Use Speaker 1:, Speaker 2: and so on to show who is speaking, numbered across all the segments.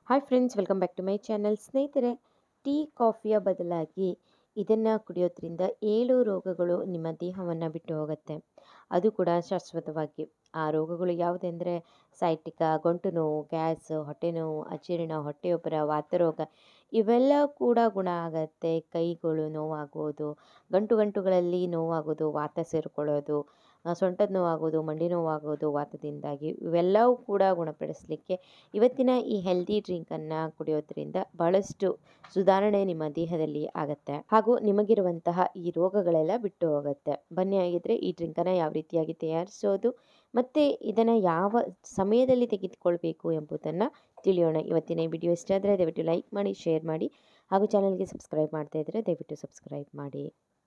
Speaker 1: hi friends welcome back to my channel ಸ್ನೇಹಿತರೆ tea ಕಾಫಿಯ ಬದಲಾಗಿ ಇದನ್ನು ಕುಡಿಯೋದ್ರಿಂದ ಏಳು ರೋಗಗಳು ನಿಮ್ಮ ದೇಹವನ್ನು ಬಿಟ್ಟು ಹೋಗುತ್ತೆ ಅದು ಕೂಡ ಶಾಶ್ವತವಾಗಿ ಆ ರೋಗಗಳು ಯಾವುದೆಂದರೆ ಸೈಟಿಕ ಗಂಟು ನೋವು ಗ್ಯಾಸ್ ಹೊಟ್ಟೆ ನೋವು ಅಜೀರ್ಣ ಹೊಟ್ಟೆಯೊಬ್ಬರ ವಾತರೋಗ ಇವೆಲ್ಲ ಕೂಡ ಗುಣ ಆಗುತ್ತೆ ಕೈಗಳು ನೋವಾಗೋದು ಗಂಟು ಗಂಟುಗಳಲ್ಲಿ ನೋವಾಗೋದು ವಾತ ಸೇರಿಕೊಳ್ಳೋದು ಸೊಂಟದ ನೋವಾಗೋದು ಮಂಡಿ ನೋವಾಗೋದು ವಾತದಿಂದಾಗಿ ಇವೆಲ್ಲವೂ ಕೂಡ ಗುಣಪಡಿಸಲಿಕ್ಕೆ ಇವತ್ತಿನ ಈ ಹೆಲ್ದಿ ಡ್ರಿಂಕನ್ನು ಕುಡಿಯೋದ್ರಿಂದ ಬಹಳಷ್ಟು ಸುಧಾರಣೆ ನಿಮ್ಮ ದೇಹದಲ್ಲಿ ಆಗುತ್ತೆ ಹಾಗೂ ನಿಮಗಿರುವಂತಹ ಈ ರೋಗಗಳೆಲ್ಲ ಬಿಟ್ಟು ಹೋಗುತ್ತೆ ಬನ್ನಿ ಆಗಿದ್ರೆ ಈ ಡ್ರಿಂಕನ್ನು ಯಾವ ರೀತಿಯಾಗಿ ತಯಾರಿಸೋದು ಮತ್ತು ಇದನ್ನು ಯಾವ ಸಮಯದಲ್ಲಿ ತೆಗೆದುಕೊಳ್ಬೇಕು ಎಂಬುದನ್ನು ತಿಳಿಯೋಣ ಇವತ್ತಿನ ಈ ವಿಡಿಯೋ ಇಷ್ಟ ಆದರೆ ದಯವಿಟ್ಟು ಲೈಕ್ ಮಾಡಿ ಶೇರ್ ಮಾಡಿ ಹಾಗೂ ಚಾನಲ್ಗೆ ಸಬ್ಸ್ಕ್ರೈಬ್ ಮಾಡ್ತಾ ಇದ್ದರೆ ದಯವಿಟ್ಟು ಸಬ್ಸ್ಕ್ರೈಬ್ ಮಾಡಿ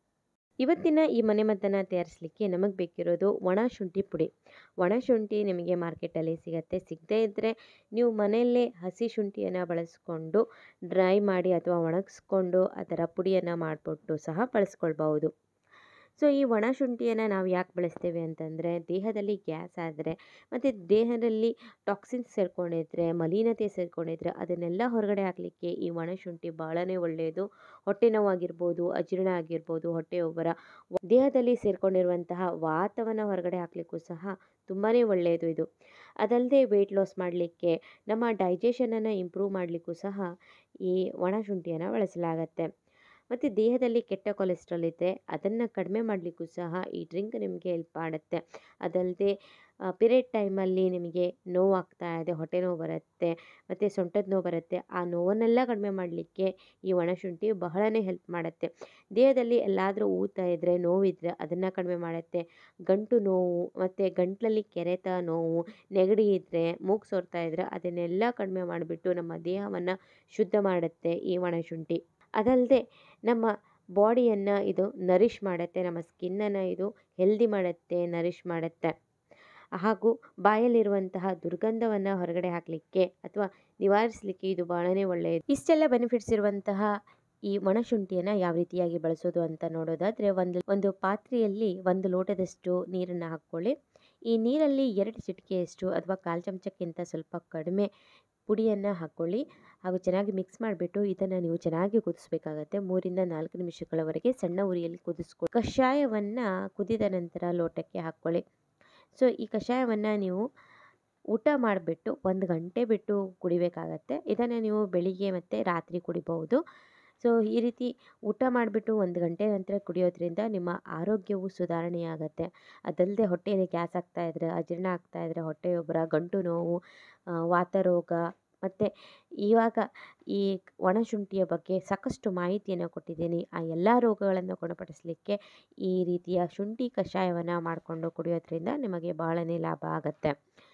Speaker 1: ಇವತ್ತಿನ ಈ ಮನೆಮದ್ದನ್ನು ತಯಾರಿಸಲಿಕ್ಕೆ ನಮಗೆ ಬೇಕಿರೋದು ಒಣ ಶುಂಠಿ ಪುಡಿ ಒಣ ಶುಂಠಿ ನಿಮಗೆ ಮಾರ್ಕೆಟಲ್ಲಿ ಸಿಗುತ್ತೆ ಸಿಗದೇ ಇದ್ದರೆ ನೀವು ಮನೆಯಲ್ಲೇ ಹಸಿ ಶುಂಠಿಯನ್ನು ಬಳಸ್ಕೊಂಡು ಡ್ರೈ ಮಾಡಿ ಅಥವಾ ಒಣಗಿಸ್ಕೊಂಡು ಅದರ ಪುಡಿಯನ್ನು ಮಾಡಿಬಿಟ್ಟು ಸಹ ಬಳಸ್ಕೊಳ್ಬಹುದು ಸೊ ಈ ಒಣ ಶುಂಠಿಯನ್ನು ನಾವು ಯಾಕೆ ಬಳಸ್ತೇವೆ ಅಂತಂದರೆ ದೇಹದಲ್ಲಿ ಗ್ಯಾಸ್ ಆದರೆ ಮತ್ತು ದೇಹದಲ್ಲಿ ಟಾಕ್ಸಿನ್ಸ್ ಸೇರ್ಕೊಂಡಿದ್ರೆ ಮಲಿನತೆ ಸೇರ್ಕೊಂಡಿದ್ರೆ ಅದನ್ನೆಲ್ಲ ಹೊರಗಡೆ ಹಾಕಲಿಕ್ಕೆ ಈ ಒಣ ಶುಂಠಿ ಭಾಳನೇ ಒಳ್ಳೆಯದು ಹೊಟ್ಟೆ ನೋವಾಗಿರ್ಬೋದು ಅಜೀರ್ಣ ಆಗಿರ್ಬೋದು ಹೊಟ್ಟೆಯೊಬ್ಬರ ದೇಹದಲ್ಲಿ ಸೇರ್ಕೊಂಡಿರುವಂತಹ ವಾತವನ್ನು ಹೊರಗಡೆ ಹಾಕಲಿಕ್ಕೂ ಸಹ ತುಂಬಾ ಒಳ್ಳೆಯದು ಇದು ಅದಲ್ಲದೆ ವೆಯ್ಟ್ ಲಾಸ್ ಮಾಡಲಿಕ್ಕೆ ನಮ್ಮ ಡೈಜೆಷನನ್ನು ಇಂಪ್ರೂವ್ ಮಾಡಲಿಕ್ಕೂ ಸಹ ಈ ಒಣ ಶುಂಠಿಯನ್ನು ಬಳಸಲಾಗತ್ತೆ ಮತ್ತು ದೇಹದಲ್ಲಿ ಕೆಟ್ಟ ಕೊಲೆಸ್ಟ್ರಾಲ್ ಇದ್ದರೆ ಅದನ್ನು ಕಡಿಮೆ ಮಾಡಲಿಕ್ಕೂ ಸಹ ಈ ಡ್ರಿಂಕ್ ನಿಮಗೆ ಹೆಲ್ಪ್ ಮಾಡುತ್ತೆ ಅದಲ್ಲದೆ ಪಿರಿಯಡ್ ಟೈಮಲ್ಲಿ ನಿಮಗೆ ನೋವಾಗ್ತಾ ಇದೆ ಹೊಟ್ಟೆ ನೋವು ಬರುತ್ತೆ ಮತ್ತು ಸೊಂಟದ ನೋವು ಬರುತ್ತೆ ಆ ನೋವನ್ನೆಲ್ಲ ಕಡಿಮೆ ಮಾಡಲಿಕ್ಕೆ ಈ ಒಣಶುಂಠಿ ಬಹಳನೇ ಹೆಲ್ಪ್ ಮಾಡುತ್ತೆ ದೇಹದಲ್ಲಿ ಎಲ್ಲಾದರೂ ಊತ ಇದ್ದರೆ ನೋವಿದ್ದರೆ ಅದನ್ನು ಕಡಿಮೆ ಮಾಡುತ್ತೆ ಗಂಟು ನೋವು ಮತ್ತು ಗಂಟಲಲ್ಲಿ ಕೆರೆತ ನೋವು ನೆಗಡಿ ಇದ್ದರೆ ಮೂಗು ಸೋರ್ತಾ ಇದ್ದರೆ ಅದನ್ನೆಲ್ಲ ಕಡಿಮೆ ಮಾಡಿಬಿಟ್ಟು ನಮ್ಮ ದೇಹವನ್ನು ಶುದ್ಧ ಮಾಡುತ್ತೆ ಈ ಒಣಶುಂಠಿ ಅದಲ್ಲದೆ ನಮ್ಮ ಬಾಡಿಯನ್ನು ಇದು ನರಿಷ್ ಮಾಡುತ್ತೆ ನಮ್ಮ ಸ್ಕಿನ್ನನ್ನು ಇದು ಹೆಲ್ದಿ ಮಾಡುತ್ತೆ ನರಿಷ್ ಮಾಡುತ್ತೆ ಹಾಗೂ ಬಾಯಲ್ಲಿರುವಂತಹ ದುರ್ಗಂಧವನ್ನು ಹೊರಗಡೆ ಹಾಕಲಿಕ್ಕೆ ಅಥವಾ ನಿವಾರಿಸಲಿಕ್ಕೆ ಇದು ಭಾಳನೇ ಒಳ್ಳೆಯದು ಇಷ್ಟೆಲ್ಲ ಬೆನಿಫಿಟ್ಸ್ ಇರುವಂತಹ ಈ ಒಣಶುಂಠಿಯನ್ನು ಯಾವ ರೀತಿಯಾಗಿ ಬಳಸೋದು ಅಂತ ನೋಡೋದಾದರೆ ಒಂದು ಒಂದು ಪಾತ್ರೆಯಲ್ಲಿ ಒಂದು ಲೋಟದಷ್ಟು ನೀರನ್ನು ಹಾಕ್ಕೊಳ್ಳಿ ಈ ನೀರಲ್ಲಿ ಎರಡು ಚಿಟಿಕೆಯಷ್ಟು ಅಥವಾ ಕಾಲು ಚಮಚಕ್ಕಿಂತ ಸ್ವಲ್ಪ ಕಡಿಮೆ ಪುಡಿಯನ್ನು ಹಾಕ್ಕೊಳ್ಳಿ ಹಾಗೂ ಚೆನ್ನಾಗಿ ಮಿಕ್ಸ್ ಮಾಡಿಬಿಟ್ಟು ಇದನ್ನು ನೀವು ಚೆನ್ನಾಗಿ ಕುದಿಸ್ಬೇಕಾಗತ್ತೆ ಮೂರಿಂದ ನಾಲ್ಕು ನಿಮಿಷಗಳವರೆಗೆ ಸಣ್ಣ ಉರಿಯಲ್ಲಿ ಕುದಿಸ್ಕೊಳ್ಳಿ ಕಷಾಯವನ್ನು ಕುದಿದ ನಂತರ ಲೋಟಕ್ಕೆ ಹಾಕ್ಕೊಳ್ಳಿ ಸೊ ಈ ಕಷಾಯವನ್ನು ನೀವು ಊಟ ಮಾಡಿಬಿಟ್ಟು ಒಂದು ಗಂಟೆ ಬಿಟ್ಟು ಕುಡಿಬೇಕಾಗತ್ತೆ ಇದನ್ನು ನೀವು ಬೆಳಿಗ್ಗೆ ಮತ್ತು ರಾತ್ರಿ ಕುಡಿಬಹುದು ಸೊ ಈ ರೀತಿ ಊಟ ಮಾಡಿಬಿಟ್ಟು ಒಂದು ಗಂಟೆ ನಂತರ ಕುಡಿಯೋದ್ರಿಂದ ನಿಮ್ಮ ಆರೋಗ್ಯವು ಸುಧಾರಣೆಯಾಗತ್ತೆ ಅದಲ್ಲದೆ ಹೊಟ್ಟೆಯಲ್ಲಿ ಗ್ಯಾಸ್ ಆಗ್ತಾಯಿದ್ರೆ ಅಜೀರ್ಣ ಆಗ್ತಾಯಿದ್ರೆ ಹೊಟ್ಟೆಯೊಬ್ಬರ ಗಂಟು ನೋವು ವಾತರೋಗ ಮತ್ತು ಇವಾಗ ಈ ಒಣಶುಂಠಿಯ ಬಗ್ಗೆ ಸಾಕಷ್ಟು ಮಾಹಿತಿಯನ್ನು ಕೊಟ್ಟಿದ್ದೀನಿ ಆ ಎಲ್ಲ ರೋಗಗಳನ್ನು ಗುಣಪಡಿಸಲಿಕ್ಕೆ ಈ ರೀತಿಯ ಶುಂಠಿ ಕಷಾಯವನ್ನು ಮಾಡಿಕೊಂಡು ಕುಡಿಯೋದ್ರಿಂದ ನಿಮಗೆ ಬಹಳನೇ ಲಾಭ ಆಗುತ್ತೆ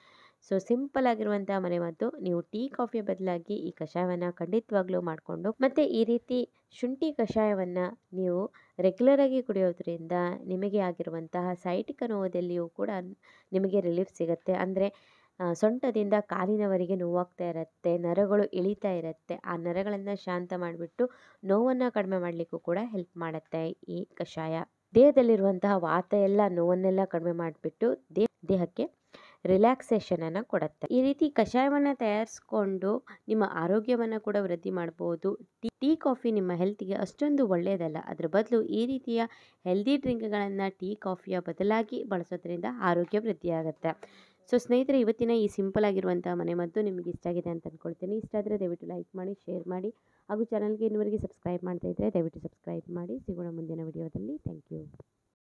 Speaker 1: ಸೊ ಸಿಂಪಲ್ ಆಗಿರುವಂಥ ಮನೆಮದ್ದು ನೀವು ಟೀ ಕಾಫಿಯ ಬದಲಾಗಿ ಈ ಕಷಾಯವನ್ನು ಖಂಡಿತವಾಗ್ಲೂ ಮಾಡಿಕೊಂಡು ಮತ್ತು ಈ ರೀತಿ ಶುಂಠಿ ಕಷಾಯವನ್ನು ನೀವು ರೆಗ್ಯುಲರಾಗಿ ಕುಡಿಯೋದ್ರಿಂದ ನಿಮಗೆ ಆಗಿರುವಂತಹ ಸೈಟಿಕ ನೋವದಲ್ಲಿಯೂ ಕೂಡ ನಿಮಗೆ ರಿಲೀಫ್ ಸಿಗುತ್ತೆ ಅಂದರೆ ಸೊಂಟದಿಂದ ಕಾಲಿನವರೆಗೆ ನೋವಾಗ್ತಾ ಇರುತ್ತೆ ನರಗಳು ಇಳಿತಾ ಇರುತ್ತೆ ಆ ನರಗಳನ್ನು ಶಾಂತ ಮಾಡಿಬಿಟ್ಟು ನೋವನ್ನು ಕಡಿಮೆ ಮಾಡಲಿಕ್ಕೂ ಕೂಡ ಹೆಲ್ಪ್ ಮಾಡುತ್ತೆ ಈ ಕಷಾಯ ದೇಹದಲ್ಲಿರುವಂತಹ ವಾತ ಎಲ್ಲ ನೋವನ್ನೆಲ್ಲ ಕಡಿಮೆ ಮಾಡಿಬಿಟ್ಟು ದೇಹ ದೇಹಕ್ಕೆ ರಿಲ್ಯಾಕ್ಸೇಷನನ್ನು ಕೊಡುತ್ತೆ ಈ ರೀತಿ ಕಷಾಯವನ್ನು ತಯಾರಿಸ್ಕೊಂಡು ನಿಮ್ಮ ಆರೋಗ್ಯವನ್ನು ಕೂಡ ವೃದ್ಧಿ ಮಾಡ್ಬೋದು ಟೀ ಟೀ ಕಾಫಿ ನಿಮ್ಮ ಹೆಲ್ತಿಗೆ ಅಷ್ಟೊಂದು ಒಳ್ಳೆಯದಲ್ಲ ಅದರ ಬದಲು ಈ ರೀತಿಯ ಹೆಲ್ದಿ ಡ್ರಿಂಕ್ಗಳನ್ನು ಟೀ ಕಾಫಿಯ ಬದಲಾಗಿ ಬಳಸೋದ್ರಿಂದ ಆರೋಗ್ಯ ವೃದ್ಧಿಯಾಗುತ್ತೆ ಸೊ ಸ್ನೇಹಿತರೆ ಇವತ್ತಿನ ಈ ಸಿಂಪಲ್ ಆಗಿರುವಂಥ ಮನೆಮದ್ದು ನಿಮಗೆ ಇಷ್ಟ ಆಗಿದೆ ಅಂತ ಅಂದ್ಕೊಳ್ತೀನಿ ಇಷ್ಟ ಆದರೆ ದಯವಿಟ್ಟು ಲೈಕ್ ಮಾಡಿ ಶೇರ್ ಮಾಡಿ ಹಾಗೂ ಚಾನಲ್ಗೆ ಇನ್ನುವರೆಗೆ ಸಬ್ಸ್ಕ್ರೈಬ್ ಮಾಡ್ತಾ ಇದ್ದರೆ ದಯವಿಟ್ಟು ಸಬ್ಸ್ಕ್ರೈಬ್ ಮಾಡಿ ಸಿಗೋಣ ಮುಂದಿನ ವಿಡಿಯೋದಲ್ಲಿ ಥ್ಯಾಂಕ್ ಯು